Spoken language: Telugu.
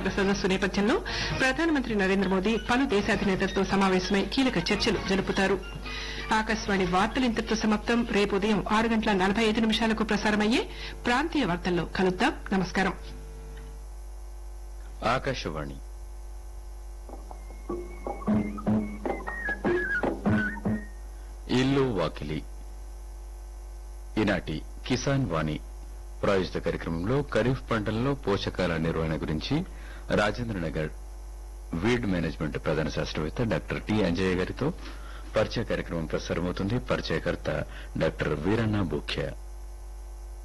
శిఖరాగ్ర సదస్సు నేపథ్యంలో ప్రధానమంత్రి నరేంద్ర మోదీ పలు దేశాధినేతలతో సమావేశమై కీలక చర్చలు జరుపుతారు ఆకాశవాణి వార్తలు ఇంతటితో సమాప్తం రేపు ఉదయం ఆరు గంటల నలభై ఐదు నిమిషాలకు ప్రసారమయ్యే ప్రాంతీయ వార్తల్లో కలుద్దాం నమస్కారం ఆకాశవాణి ఇల్లు వాకిలి ఈనాటి కిసాన్ వాణి ప్రాయోజిత కార్యక్రమంలో ఖరీఫ్ పంటల్లో పోషకాల నిర్వహణ గురించి రాజేంద్రనగర్ వీడ్ మేనేజ్మెంట్ ప్రధాన శాస్త్రవేత్త డాక్టర్ టి అంజయ్య గారితో పరిచయ కార్యక్రమం ప్రసారమవుతుంది పరిచయకర్త డాక్టర్ వీరన్న బుఖ్య